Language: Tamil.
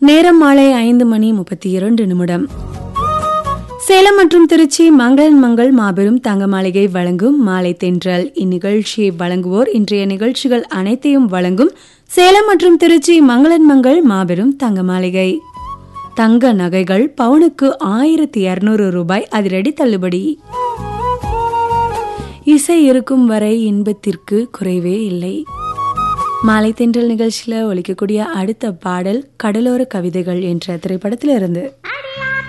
நேரம் மாலை ஐந்து மணி முப்பத்தி இரண்டு நிமிடம் சேலம் மற்றும் திருச்சி மங்களன் மங்கள் மாபெரும் தங்க மாளிகை வழங்கும் மாலை தென்றல் இந்நிகழ்ச்சியை வழங்குவோர் இன்றைய நிகழ்ச்சிகள் அனைத்தையும் வழங்கும் சேலம் மற்றும் திருச்சி மங்களன் மங்கள் மாபெரும் தங்க மாளிகை தங்க நகைகள் பவுனுக்கு ஆயிரத்தி இருநூறு ரூபாய் அதிரடி தள்ளுபடி இசை இருக்கும் வரை இன்பத்திற்கு குறைவே இல்லை மாலை தென்றல் நிகழ்ச்சியில ஒலிக்கக்கூடிய அடுத்த பாடல் கடலோர கவிதைகள் என்ற திரைப்படத்திலிருந்து